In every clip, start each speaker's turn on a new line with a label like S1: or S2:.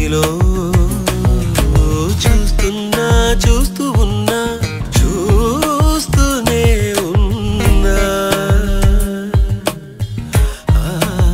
S1: నీలో చూస్తున్నా చూస్తూ ఉన్నా చూస్తూనే ఉన్నా ఆ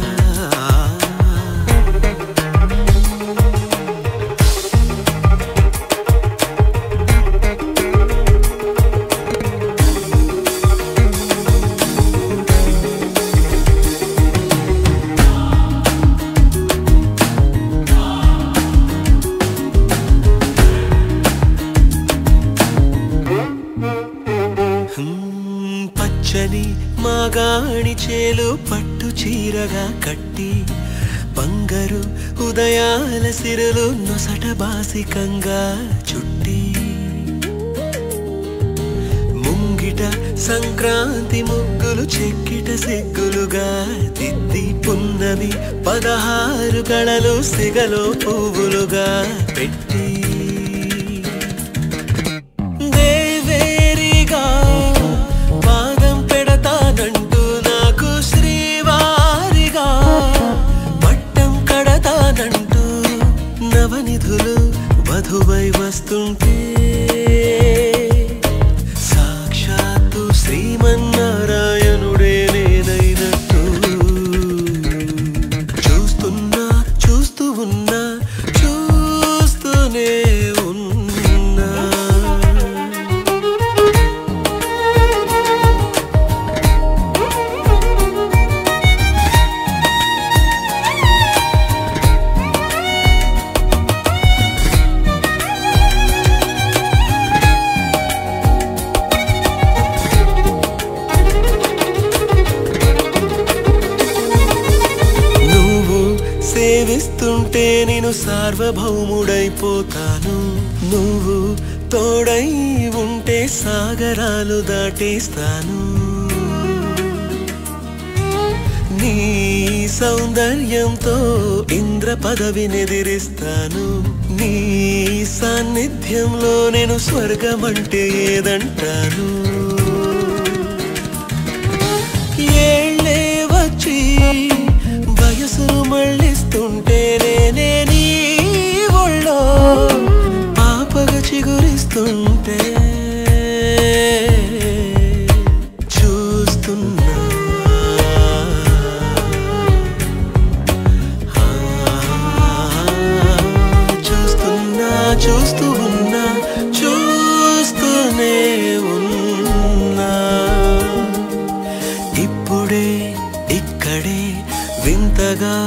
S1: హ్మ్, పచ్చని మాగాణి చేలు పట్టు చీరగా కట్టి బంగారు ఉదయాల సిరులు నొసట బాసికంగా చుట్టి ముంగిట సంక్రాంతి ముగ్గులు చెక్కిట సిగ్గులుగా దిద్ది పున్నమి పదహారు కళలు సిగలో పువ్వులుగా పెట్టి దేవేరిగా పాదం పెడతానంటూ నాకు శ్రీవారిగా పట్టం కడతానంటూ నవనిధులు వధువై వస్తుంటే సాక్షాత్తు శ్రీమన్నారాయణుడే నేనైనట్టు చూస్తున్నా చూస్తూ ఉన్నా చూస్తూనే ఉన్నా నువ్వు సేవిస్తుంటే నేను సార్వభౌముడైపోతాను నువ్వు తోడై ఉంటే సాగరాలు దాటేస్తాను నీ సౌందర్యంతో ఇంద్ర పదవినెదిరిస్తాను నీ సాన్నిధ్యంలో నేను స్వర్గమంటే ఏదంటాను ఏళ్ళే వచ్చి వయసును మళ్ళిస్తుంటే నేనే నీ ఒళ్ళో పాపగా చిగురిస్తుంటే చూస్తున్నా ఆ, చూస్తున్నా చూస్తూ ఉన్నా చూస్తూనే ఉన్నా ఇప్పుడే ఇక్కడే వింతగా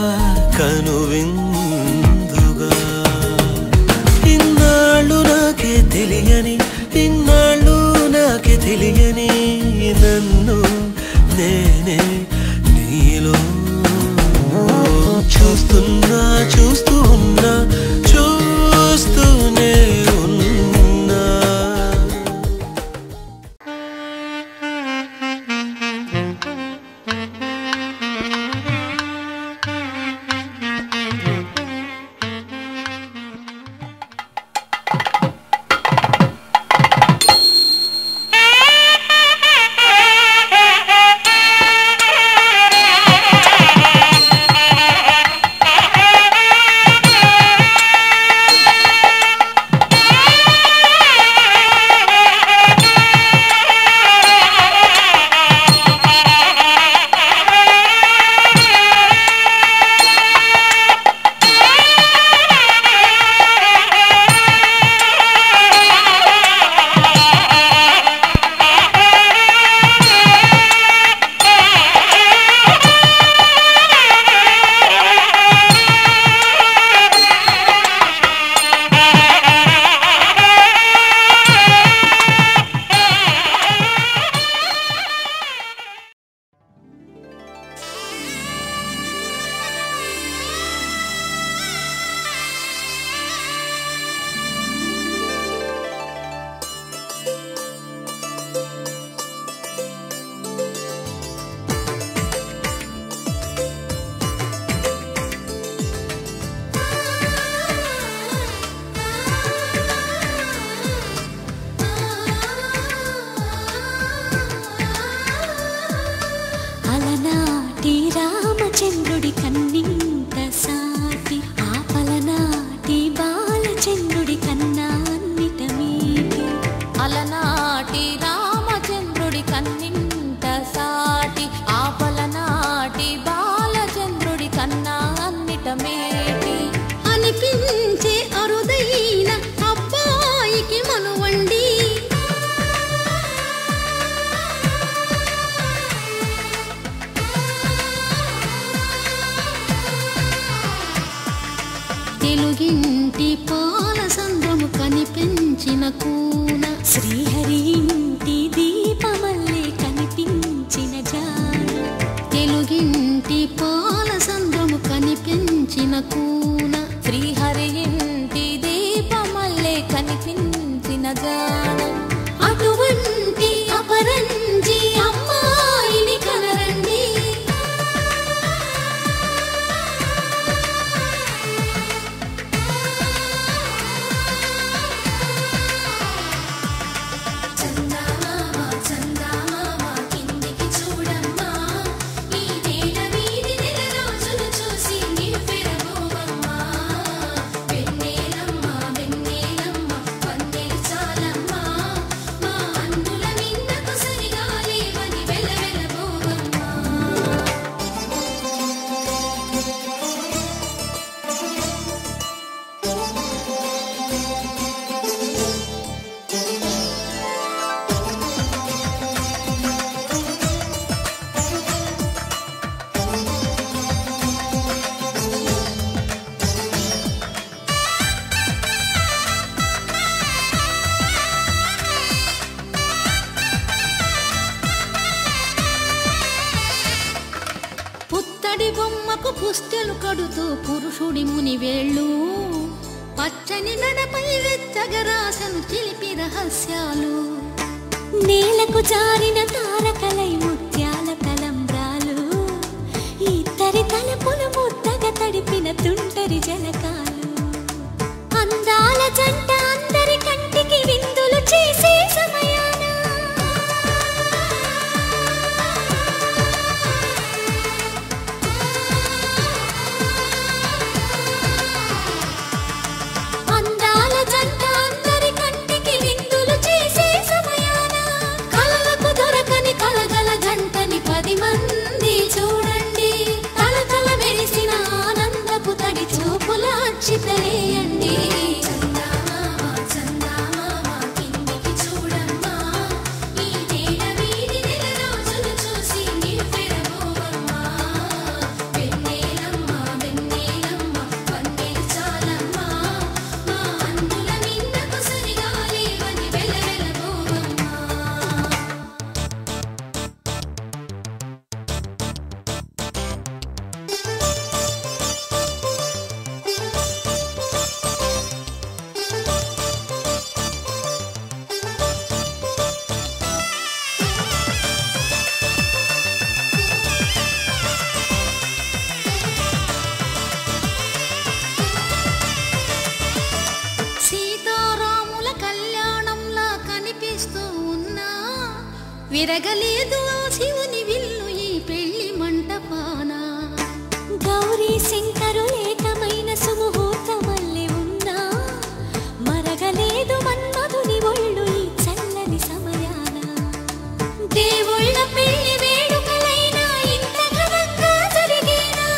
S1: కనువిందుగా ఇన్నాళ్ళు నాకే తెలియని ఇన్నాళ్ళు నాకే తెలియని నన్ను నేనే నీలో చూస్తున్నా చూస్తూ ఉన్నా చూస్తూనే ఉన్నా
S2: తెలుగింటి పాల సంద్రము కనిపించిన కూన
S3: శ్రీహరి ఇంటి దీపమల్లే కనిపించిన జాన
S2: తెలుగింటి పాల సంద్రము కనిపించిన కూన
S3: శ్రీహరి ఇంటి దీపమల్లే కనిపించిన జాన
S2: అటువంటి అపరంజి అమ్మాయిని కనరండి చందమామ చందమామ కిందికి చూడమ్మా ఈ నేల వీధి నెల రోజులు చూసి నివ్వెరబోవమ్మా వెన్నెలమ్మ వెన్నెలమ్మ పందెలు చాలమ్మా మా అన్నుల మిన్నకు సరిగా లేవని వెలవెలబోవమ్మా పుత్తడి బొమ్మకు పుస్తెలు కడుతూ పురుషుడి ముని వేళ్ళు పచ్చని నడపై వెచ్చగరాసను చిలిపి రహస్యాలు
S3: నేలకు జారిన తారకలై ముత్యాల తలంబ్రాలు ఇద్దరి తలపులు ముద్దగా తడిపిన తుంటరి జలకాలు అందాల జంట అందరి కంటికి విందులు చేసే సమయాన అందాల జంట అందరి కంటికి విందులు చేసే సమయాన కలలకు దొరకని కలగల జంటని పది మంది చూడండి కలకల మెరిసిన ఆనందపు తడి చూపుల అచ్చితలేయండి చందమామ చందమామ కిందికి చూడమ్మా ఈ నేల వీధి నెల రోజులు చూసి నివ్వెరబోవమ్మా వెన్నెలమ్మ వెన్నెలమ్మ పందెలు చాలమ్మా మా అన్నుల మిన్నకు సరిగా లేవని వెలవెలబోవమ్మా సీతారాముల కళ్యాణంలా కనిపిస్తూ ఉన్నా విరగలేదు ఆ శివుని విల్లు ఈ పెళ్లి మంటపాన గౌరీ శంకరు ఏకమైన సుముహూర్తమల్లె ఉన్నా మరగలేదు మన్మధుని ఒళ్ళు ఈ చల్లని సమయాన
S2: దేవుళ్ళ పెళ్లి వేడుకలైనా ఇంత ఘనంగా జరిగేనా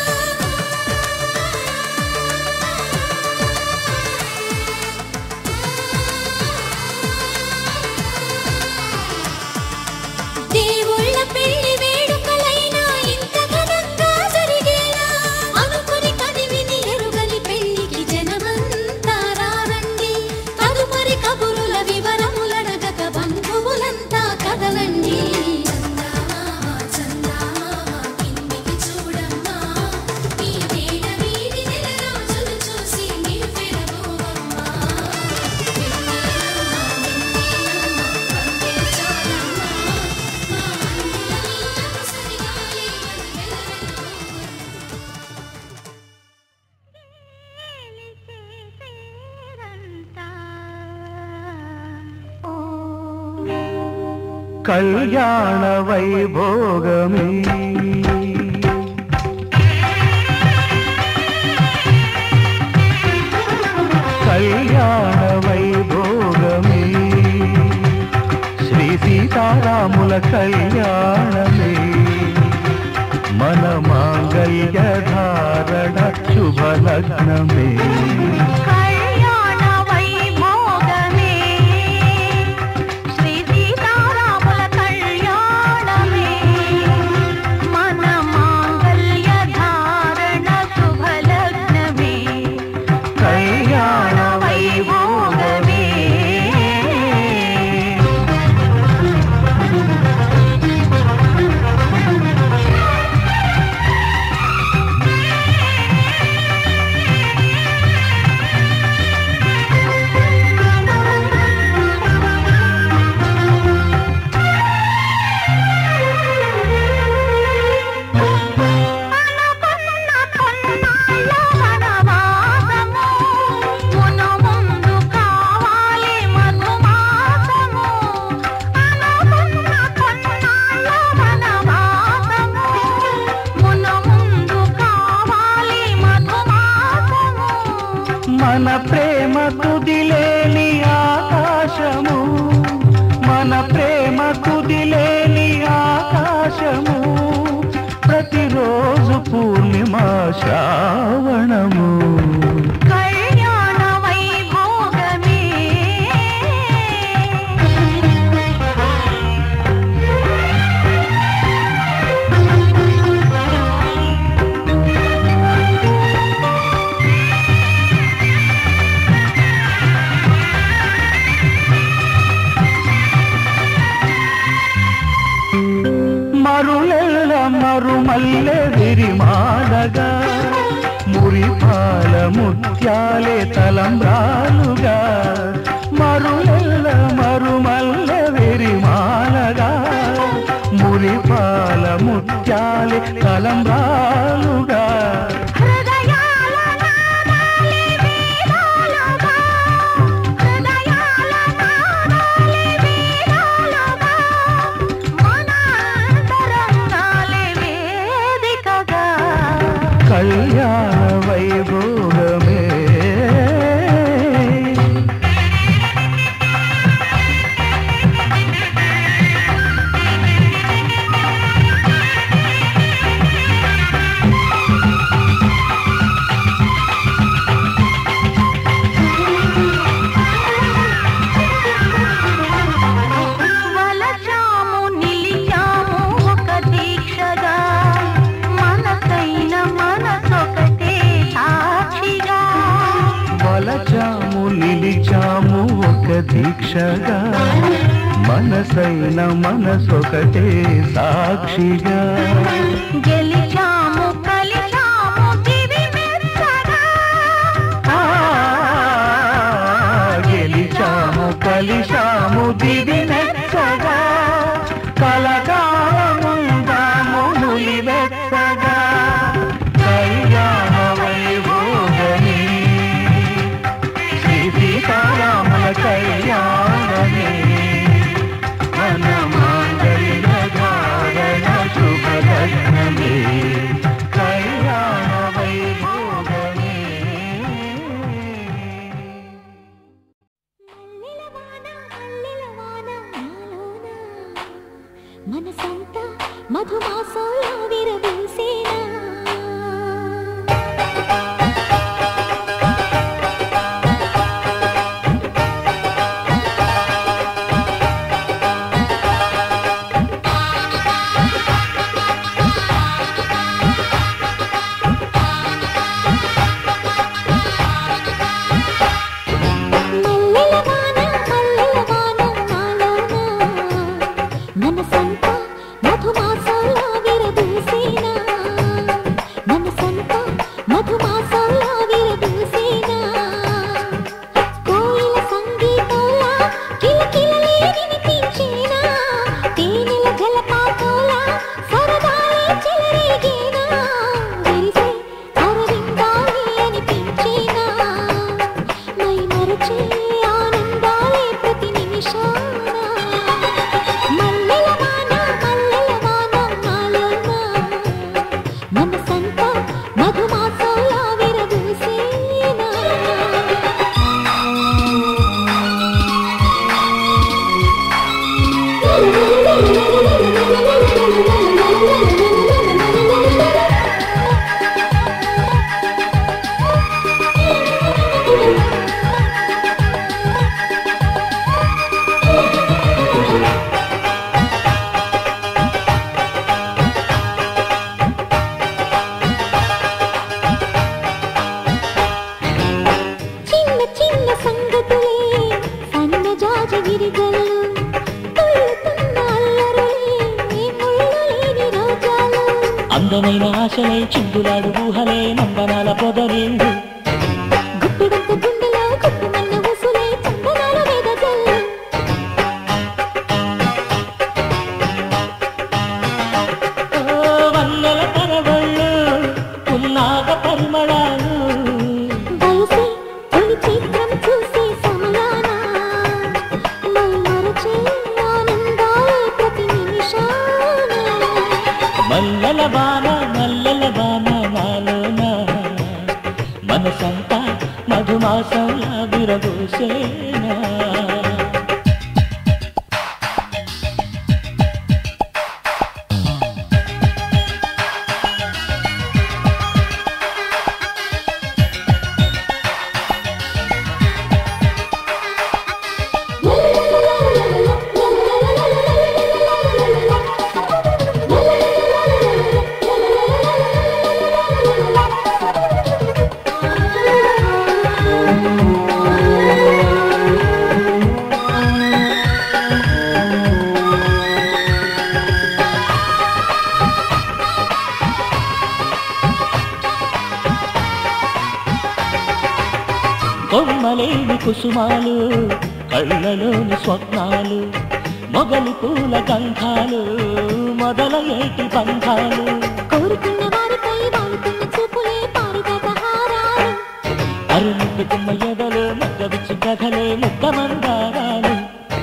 S2: దేవుళ్ళ పెళ్లి వేడుకలైనా ఇంత ఘనంగా జరిగేనా అనుకుని కదివిని ఎరుగని పెళ్లికి జనమంతా రారండి తదుపరి కబురుల వివరములడగక బంధువులంతా కదలండి చందమామ చందమామ కిందికి చూడమ్మా ఈ నేల వీధి నెల రోజులు చూసి నివ్వెరబోవమ్మా వెన్నెలమ్మ వెన్నెలమ్మ పందెలు చాలమ్మా మా అన్నుల మిన్నకు సరిగా లేవని వెలవెలబోవమ్మా
S1: కళ్యాణ వైభోగమే కళ్యాణ వైభోగమే శ్రీ సీతారాముల కళ్యాణమే మన మాంగళ్య ధారణ శుభలగ్నమే
S4: కళ్యాణ వైభోగమే శ్రీ సీతారాముల కళ్యాణమే మన మాంగళ్య ధారణ శుభలగ్నమే
S1: మన ప్రేమ కుదిలేని ఆకాశము మన ప్రేమ కుదిలేని ఆకాశము ప్రతిరోజు పూర్ణిమ శ్రావణము
S4: కళ్యాణ వైభోగమే
S1: మరులెల్ల మరుమల్లె విరిమాలగా మురిపాల ముత్యాలే తలంబ్రాలుగా మరులెల్ల మరుమల్లె విరిమాలగా మురిపాల ముత్యాలే తలంబ్రాలుగా
S4: హృదయాల నాదాలే వేదాలుగా హృదయాల నాదాలే వేదాలుగా మన అంతరంగాలే వేదికగా
S1: కళ్యాణ వైభోగమే
S4: వలచాము నిలిచాము ఒక దీక్షగా మనసైన మనసొకటే సాక్షిగా
S1: వలచాము నిలిచాము ఒక దీక్షగా మనసైన మనసొకటే సాక్షిగా
S4: గెలిచాము కలిచాము దివి మెచ్చగా
S1: ఆ, గెలిచాము కలిశాము దివి నెచ్చగా కలకాలముందాము నులివెచ్చగా కళ్యాణ వైభోగమే శ్రీ సీతారాముల కళ్యాణమే మన మాంగళ్య ధారణ శుభలగ్నమే కళ్యాణ వైభోగమే
S2: మల్లెలవాన మల్లెలవాన నాలోన మనసంతా మధుమాసంలో విరబూసేనా మల్లెలవాన మల్లెలవాన నాలోన మనసంతా మధుమాసంలో విరబూసేనా మనసంతా మధుమాసంలో విరబూసేనా కోయిల సంగీతంలా కిలకిలలే వినిపించేనా తేనెల జలపాతంలా సరదాలే చెలరేగేనా విరిసే అరవిందాలే అనిపించేనా మై మరచే ఆనందాలే ప్రతి నిమిషాన మల్లెలవాన మల్లెలవాన నాలోన మనసంతా మధుమాసంలా విరబూసేనా చిన్న చిన్న సంగతులే సన్నజాజి విరిగల్లు తుళ్ళుతున్న అల్లరులే ముళ్ళు లేని రోజాలు
S5: అందమైన ఆశలే చిందులాడు ఊహలే నందనాల పొదరిండు
S2: గుప్పిడంత గుండెలో గుప్పుమన్న ఉసులే చందనాల వెదజల్లు
S5: ఓ వన్నెల కరవళ్ళు ఉన్నాగ పరిమళాలు
S2: వయసే తొలి చిత్రం చూసే సమయాన మై మరచే ఆనందాలే ప్రతి నిమిషాన
S5: మల్లెల బాణ మల్లెల బాణ నాలోన మన మధుమాసంలా విరబూసేనా కొమ్మలేని కుసుమాలు కళ్ళలోని స్వప్నాలు మొగలి పూల గంధాలు మొదలయేటి బంధాలు
S2: కోరుకున్న వారిపై వాడుతున్న చూపులే పారిజాత హారాలు
S5: అరుముకున్న ఎదలు మగ్గవిచ్చి కథలే ముద్ద మందారాలు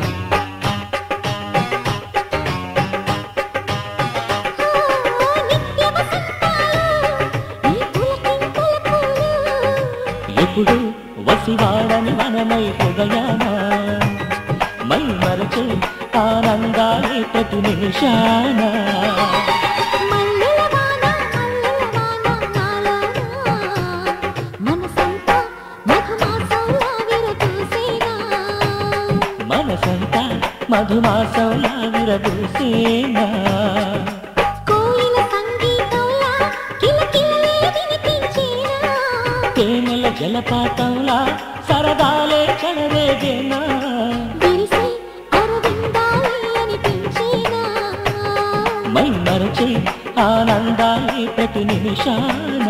S2: నిత్య వసంతాలు ఈ పులకింతల పూలు
S5: ఎప్పుడు వసివాడని మనమై హృదయాన మై మరచే ఆనందాలే ప్రతి నిమిషాన
S2: మల్లెల వాన మల్లెల వాన నాలోన మనసంతా మధుమాసంలా విరచూసేనా
S5: మనసంతా మధుమాసంలా విరబూసేనా
S2: కోయిల సంగీతంలా కిలకిలలే వినిపించేనా
S5: తేనెల జలపాతంలా సరదాలే చెలరేగేనా
S2: విరిసే అరవిందాలే అనిపించేనా
S5: మై మరచే ఆనందాలే ప్రతి నిమిషాన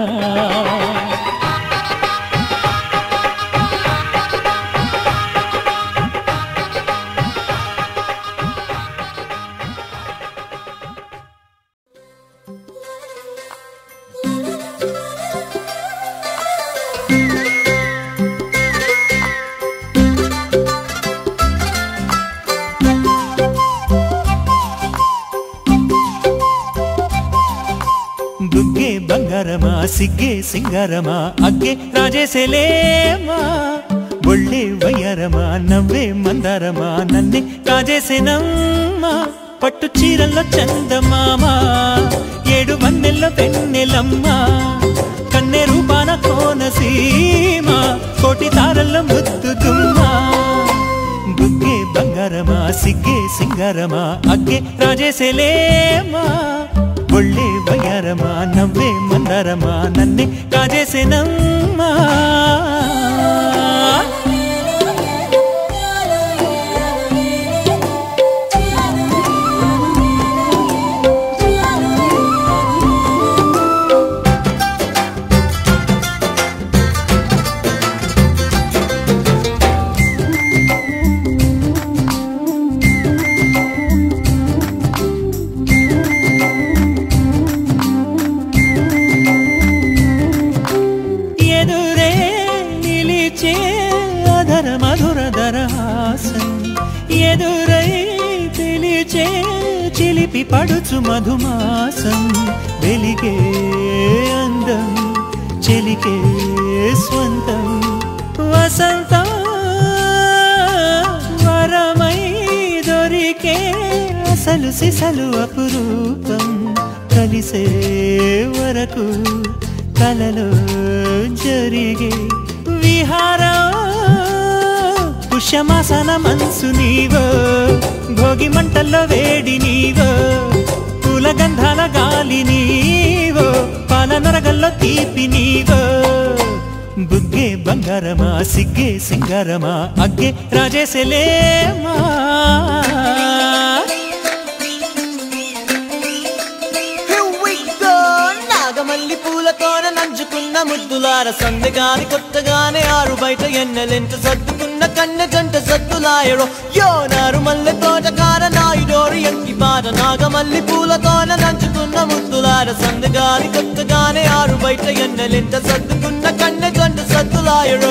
S1: బుగ్గే బంగారమా సిగ్గే సింగారమా అగ్గే రాజేసేలేమా ఒళ్ళే వయ్యారమా నవ్వే మందారమా నన్నే కాజేసేనమ్మా పట్టు చీరల్లో చందమామా ఏడు వన్నెల్లో పెన్నెలమ్మా కన్నె రూపాన కోనసీమ కోటి తారల్లో ముద్దుగుమ్మా బుగ్గే బంగారమా సిగ్గే సింగారమా అగ్గే రాజేసేలేమా ఒళ్ళే వయ్యారమా నవ్వే మందారమా నన్నే కాజేసేనమ్మా ఎదురే నిలిచే అధర మధుర దరహాసం ఎదురై పిలిచే చిలిపి పడుచు మధుమాసం వెలిగే అందం చెలికే స్వంతం వసంతం వరమై దొరికే అసలు సిసలు అపురూపం కలిసే వరకు కలలో జరిగే విహారం పుష్యమాసన మనసు నీవో భోగి మంటల్లో వేడి నీవో పూల గంధాల గాలి నీవో పాల నరగల్లో తీపి నీవో బుగ్గే బంగారమా సిగ్గే సింగారమా అగ్గే రాజేసెలేమా
S6: Here we go! నాగమల్లి పూలతోన నంచుకున్న ముద్దులార సందగాని కొత్తగానే ఆరు బయట ఎన్నెలెంట సర్దుకున్న కన్నె జంట సద్దులాయరో యో నారు మల్లె తోటకార నాయుడోరు ఎంకి పాట నాగమల్లి పూలతోన నంచుకున్న ముద్దులార సందగాని కొత్తగానే ఆరు బయట ఎన్నెలెంట సర్దుకున్న కన్నె జంట సద్దులాయరో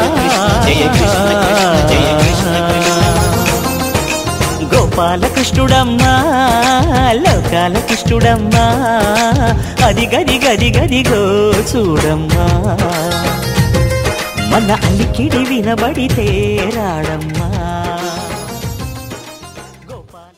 S6: జయ కృష్ణ
S1: కృష్ణుడమ్మా లోకాలకిష్టుడమ్మా అది గది గది గదిగో చూడమ్మా మన అల్లికిడి వినబడితే రాడమ్మా గోపాల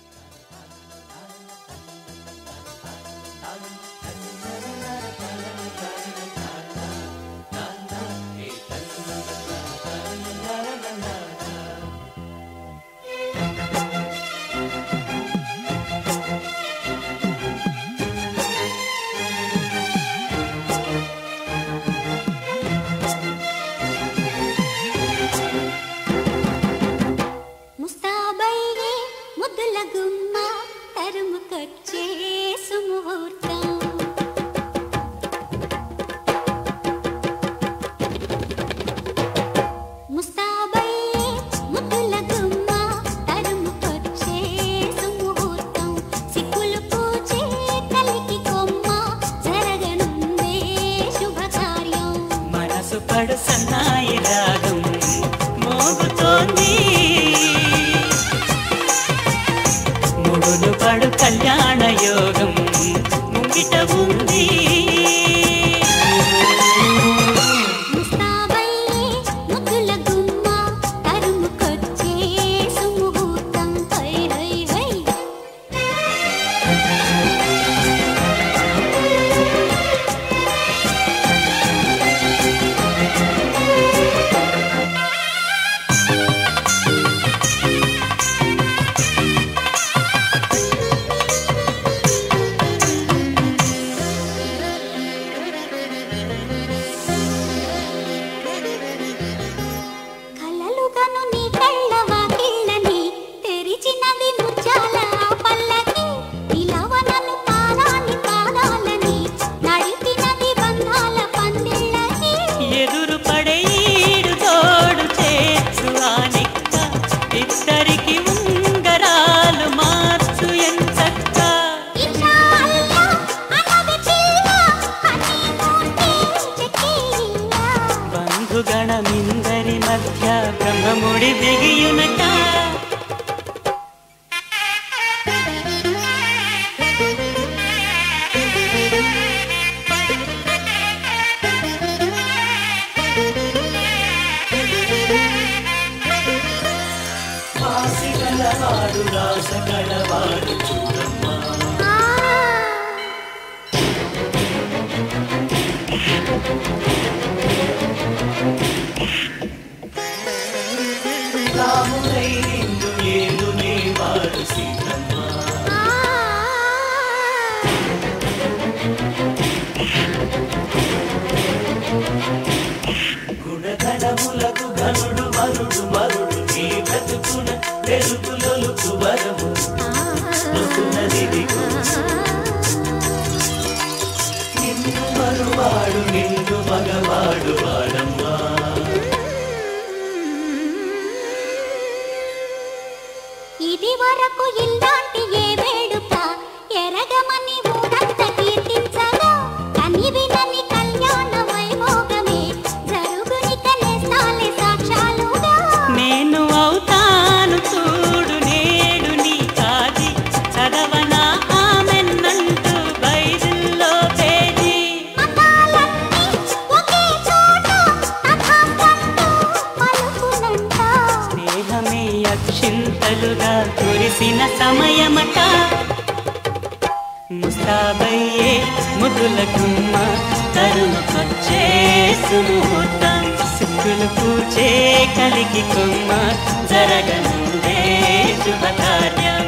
S2: ముస్తాబయ్యే ముద్దుల గుమ్మ తరుముకొచ్చే సుముహూర్తం ముస్తాబయ్యే ముద్దుల గుమ్మ తరుముకొచ్చే సుముహూర్తం సిక్కులు పూచే కలికి కొమ్మ జరగనుందే శుభకార్యం
S1: మనసు పడు సన్నాయి రాగం మోగుతోంది ముడులు పడు కళ్యాణ యోగం ముంగిట ఉంది
S2: ముస్తాబయ్యే ముద్దుల గుమ్మ తరుముకొచ్చే సుముహూర్తం హై హై హై కలలుగను నీ కళ్ళ వాకిళ్ళని తెరిచినది ముత్యాల పల్లకి నిలవనను పాదాని పాదాలని నడిపినది బంధాల పందిళ్ళకి
S1: ఎదురు పడే ఈడు తోడు చేసు ఆనిక్క ఇద్దరికి ఉంగరాలు మార్చు ఎంచక్క
S2: ఇషా అల్లా అనది పిల్ల హనీమూన్ చెక్కిళ్ళ
S1: బంధుగణమిందరి మధ్య బ్రహ్మముడి బిగియునట గుణగణములకు ఘనుడు మరుడు మరుడు నీ బ్రతుకున వెలుగులొలుకు వరము వస్తున్నదిదిగో. నిన్ను మరువాడు నిన్ను మగవాడు వాడమ్మా
S2: ఇది వరకు ఇల్లాంటి ఏ వేడుక ఎరగమని ఊరంత కీర్తించగా కని వినని కళ్యాణ వైభోగమే జరుగుని కనేస్తాలే సాక్షాలుగా
S1: నేను అవుతాను చూడు నేడు నీ కాది చదవనా ఆమెన్నంటూ బైబిల్లో పేజీ
S2: మతాలన్నీ ఒకే చోట తథాస్తంటూ పలుకునంట
S1: స్నేహమే అక్షింతలుగా కురిసిన సమయమట ముస్తాబయ్యే ముదుల గుమ్మ తరుముకొచ్చే సుముహూర్తం సిక్కులు పూచే కలిగి కొమ్మ జరగనుందే శుభకార్యం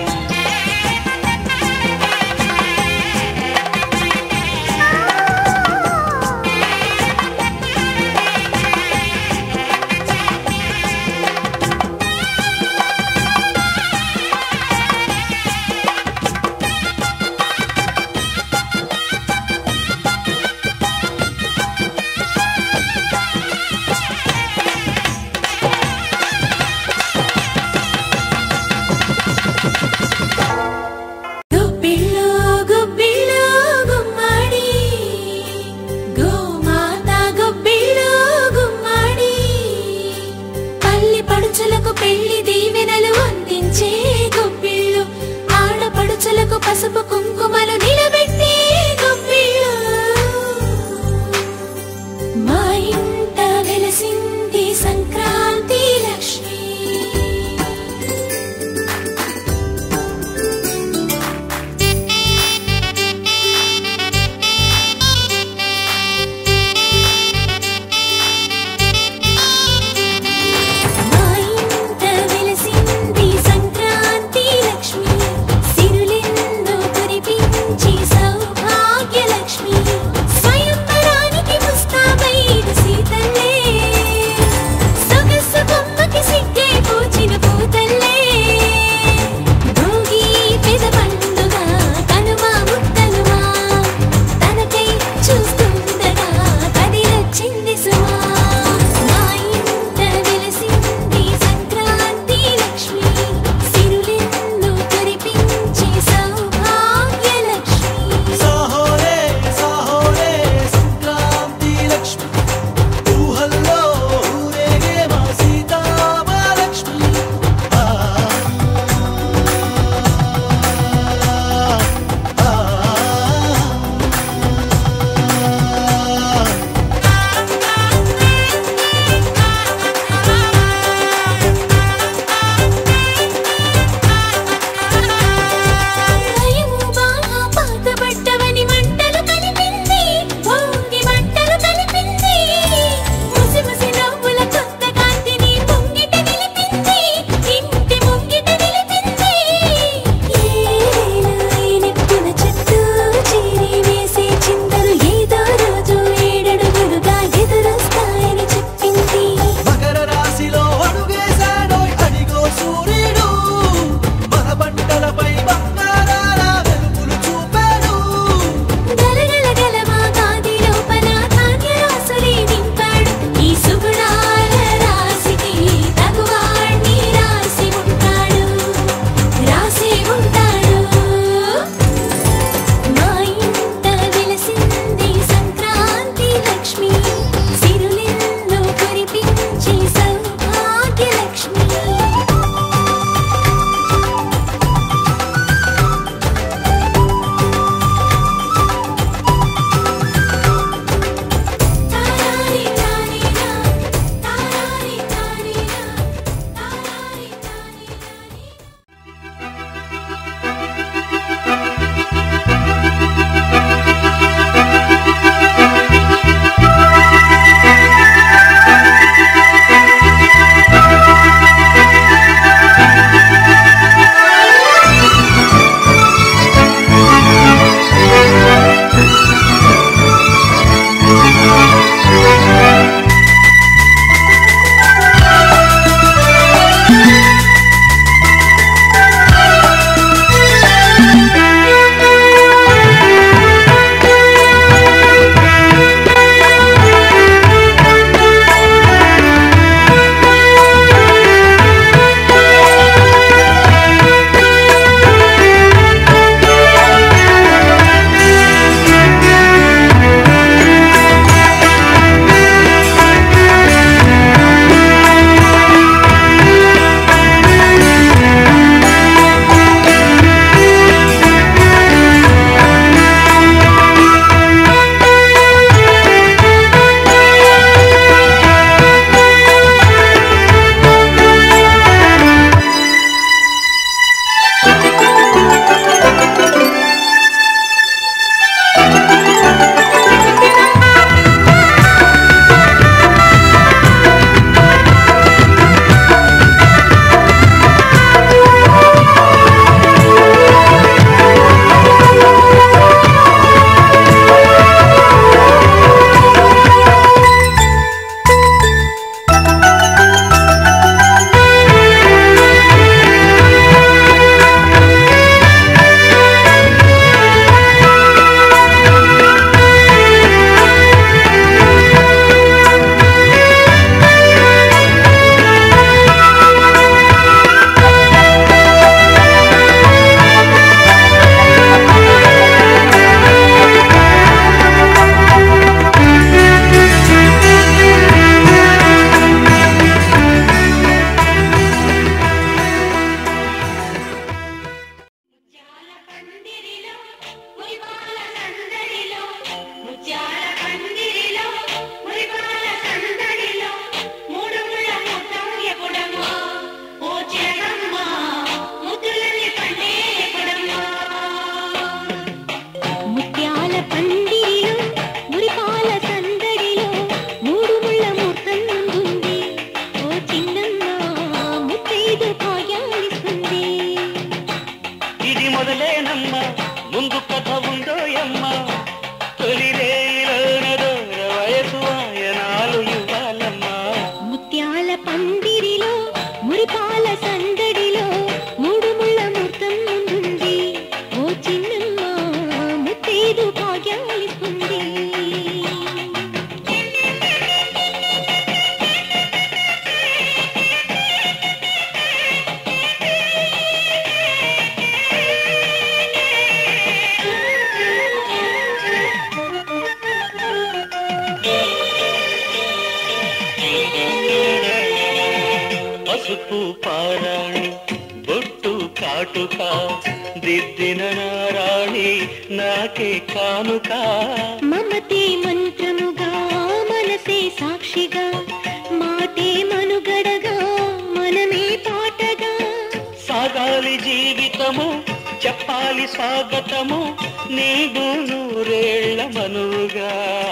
S5: పసుపు పారాణి బొట్టు కాటుక దిద్దిన నారాణి నాకే కానుక
S2: మమతే మంత్రముగా మనసే సాక్షిగా మాటే మనుగడగా మనమే పాటగా
S5: సాగాలి జీవితము చెప్పాలి స్వాగతము నీడు నూరేళ్ల మనువుగా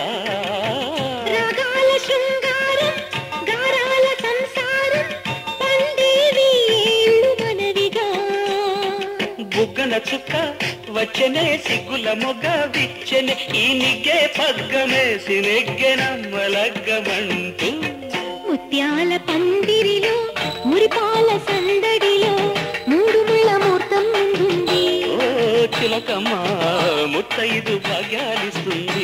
S2: రాగాల శృంగారం గారాల సంసారం పండేవి ఏళ్ళు మనవిగా
S5: బుగ్గన చుక్క వచ్చనే సిగ్గుల మొగ్గ విచ్చెనే ఈ నిగ్గే పగ్గమేసి నెగ్గెనమ్మలగ్గమంటూ
S2: ముత్యాల పందిరిలో మురిపాల సందడిలో మూడు ముళ్ళ ముహూర్తం ముందుంది
S5: ఓ చిలకమ్మ ముత్తైదు భాగ్యాలిస్తుంది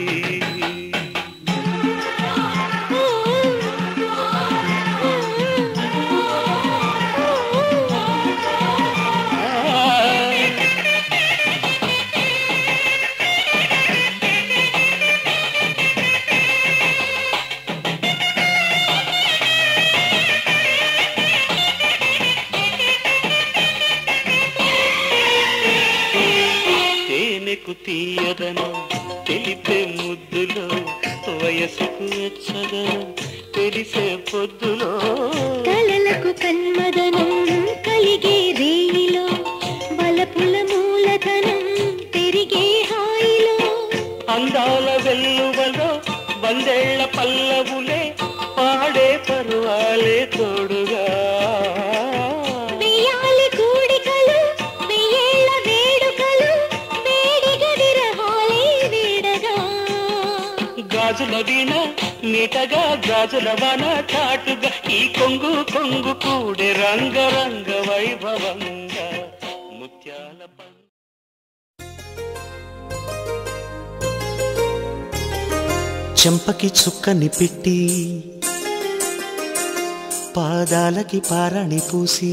S5: తేనెకు తీయదనం తెలిపే ముద్దులో వయసుకు వెచ్చదనం తెలిసే పొద్దులో
S2: కలలకు కన్మదనం కలిగే రేయిలో బలపుల మూలధనం పెరిగే హాయిలో
S5: అందాల వెల్లువలో వందేళ్ల పల్లవులే పాడే పరువాలే తోడుగా
S2: వెయ్యాలి కూడికలు వెయ్యేళ్ళ వేడుకలు వేడిగ విరహాలే వేడగా
S5: గాజుల వీణ నీటగా గాజుల వన చాటుగా ఈ కొంగు కొంగు కూడే రంగరంగ వైభవంగా ముత్యాల పం-
S6: చెంపకి చుక్కని పెట్టి పాదాలకి పారాణి పూసి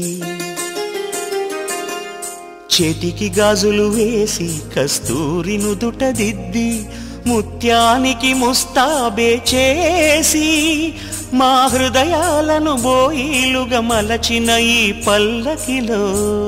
S6: చేతికి గాజులు వేసి కస్తూరి నుదుట దిద్ది ముత్యానికి ముస్తాబే చేసి మా హృదయాలను బోయిలుగా మలచిన ఈ పల్లకిలో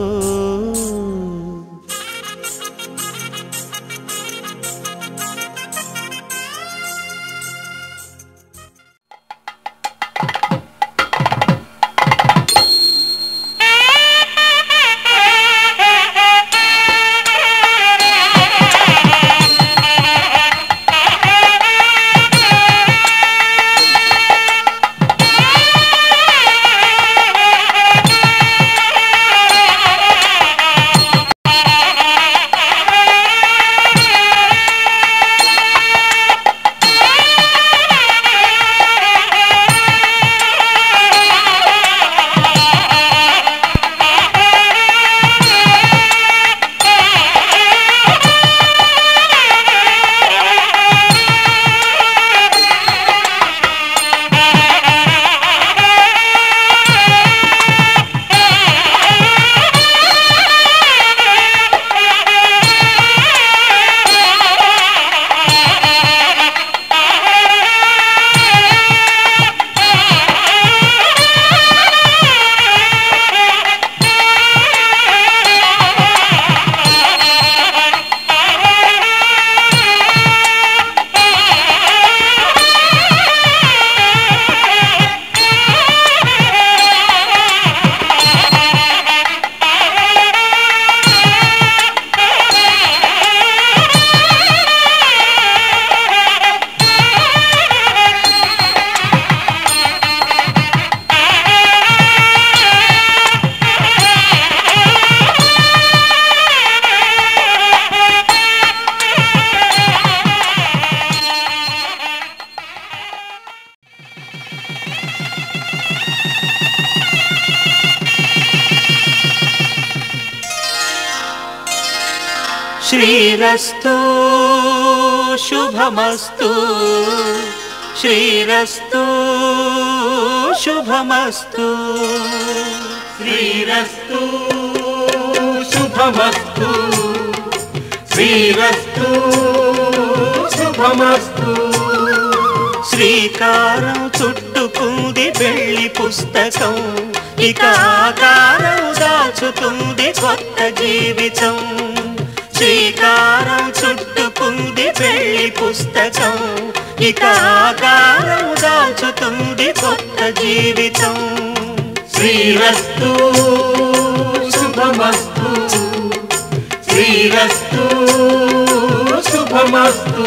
S6: శ్రీరస్తు శుభమస్తు శ్రీరస్తు శుభమస్తు
S1: శ్రీరస్తు శుభమస్తు శ్రీరస్తు శుభమస్తు
S6: శ్రీకారం చుట్టుకుంది పెళ్లి పుస్తకం
S5: ఇక ఆకారం దాచుతుంది కొత్త జీవితం శ్రీకారం చుట్టుకుంది పెళ్లి పుస్తకం ఇక ఆకారం దాచుతుంది కొత్త జీవితం
S1: శ్రీరస్తు శుభమస్తు శ్రీరస్తు శుభమస్తు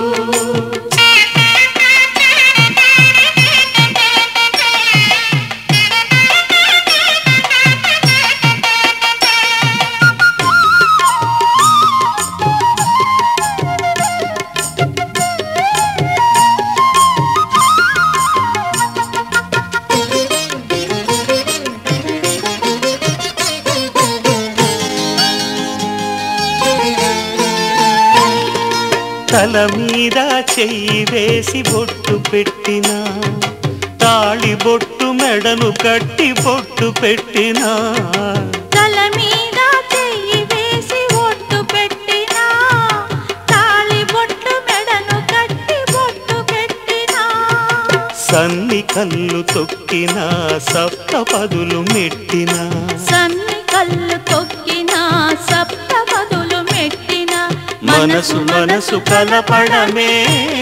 S5: తల మీద చెయ్యి వేసి బొట్టు పెట్టినా తాళి బొట్టు మెడను కట్టి బొట్టు పెట్టినా
S3: తల మీద చెయ్యి వేసి ఒట్టు పెట్టినా తాళి బొట్టు మెడను కట్టి బొట్టు పెట్టినా
S5: సన్ని కళ్ళు తొక్కినా సప్త పదులు మెట్టినా
S3: సన్ని కళ్ళు తొక్కినా సప్త బదులు మెట్టిన
S5: మనసు మనసు కలపడమే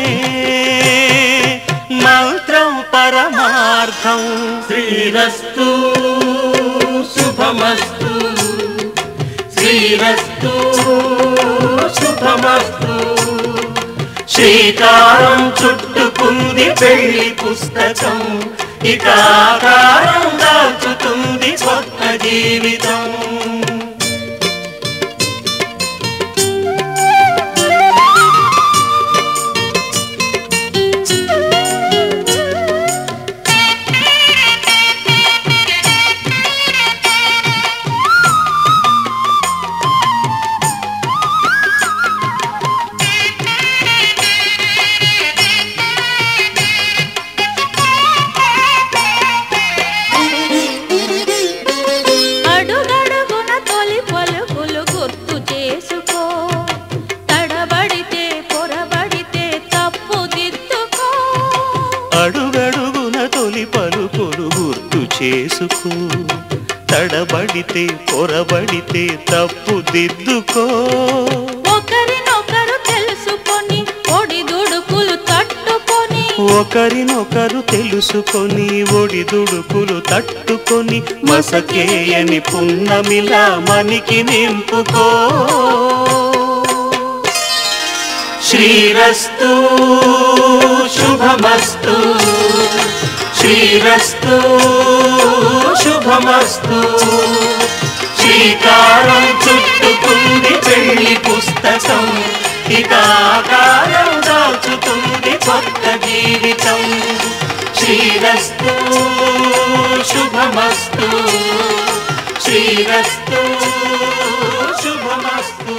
S5: మంత్రం పరమార్థం
S1: శ్రీరస్తు శుభమస్తు శ్రీరస్తు శుభమస్తు
S5: శ్రీకారం చుట్టుకుంది పెళ్లి పుస్తకం ఇక ఆకారం దాచుతుంది కొత్త జీవితం
S3: అడుగడుగున తొలి పలుకులు గుర్తు చేసుకో తడబడితే పొరబడితే తప్పు దిద్దుకో
S5: అడుగడుగున తొలి పలుకులు గుర్తు చేసుకో తడబడితే పొరబడితే తప్పు దిద్దుకో
S3: ఒకరినొకరు తెలుసుకొని ఒడిదుడుకులు తట్టుకొని
S5: ఒకరినొకరు తెలుసుకొని ఒడిదుడుకులు తట్టుకొని మసకేయని పున్నమిలా మనికి నింపుకో శ్రీరస్తు శుభమస్తు శ్రీరస్తు శుభమస్తు శ్రీకారం చుట్టుకుంది పెళ్లి పుస్తకం ఇక ఆకారం దాచుతుంది కొత్త జీవితం శ్రీరస్తు శుభమస్తు శ్రీరస్తు శుభమస్తు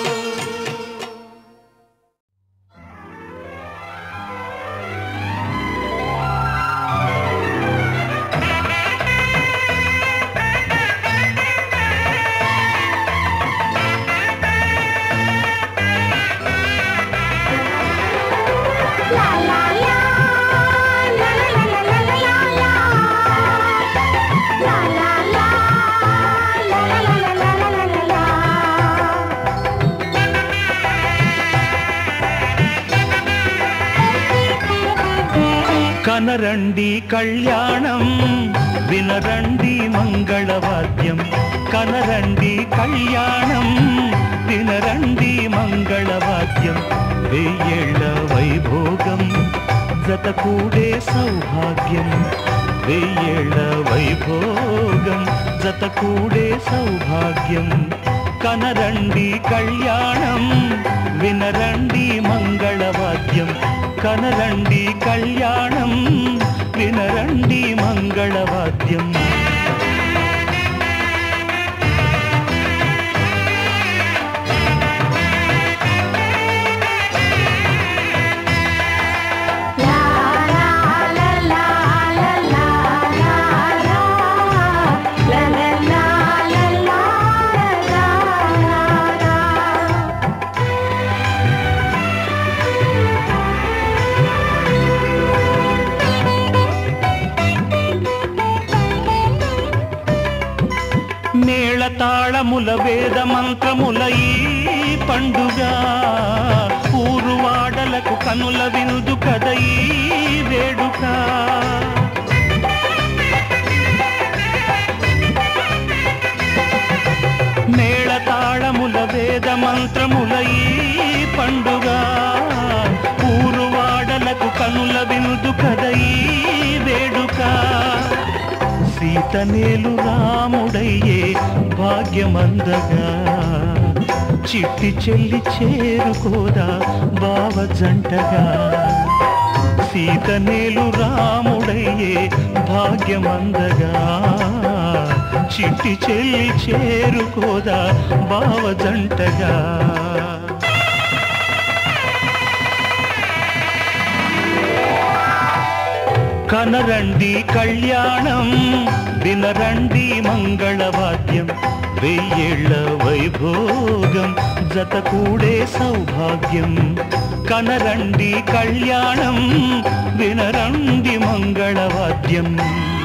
S5: కనరండి కళ్యాణం వినరండి మంగళవాద్యం కనరండి కళ్యాణం వినరండి మంగళవాద్యం వెయ్యేళ్ళ వైభోగం జతకూడే సౌభాగ్యం వెయ్యేళ్ళ వైభోగం జతకూడే సౌభాగ్యం కనరండి కళ్యాణం వినరండి మంగళవాద్యం కనరండి కళ్యాణం వినరండి మంగళవాద్యం
S2: la
S5: తాళముల వేద మంత్రముల ఈ పండుగ ఊరు వాడలకు కనుల విందు కద ఈ వేడుక మేళ తాళముల వేద మంత్రముల ఈ పండుగ ఊరు వాడలకు కనుల విందు కద ఈ వేడుక సీతనేలు రాముడయ్యే భాగ్యమందగా చిట్టి చెల్లి చేరుకోదా బావ జంటగా సీతనేలు రాముడయ్యే భాగ్యమందగా చిట్టి చెల్లి చేరుకోదా బావ జంటగా కనరండి కళ్యాణం వినరండి మంగళవాద్యం వెయ్యేళ్ల వైభోగం జత కూడే సౌభాగ్యం కనరండి కళ్యాణం వినరండి మంగళవాద్యం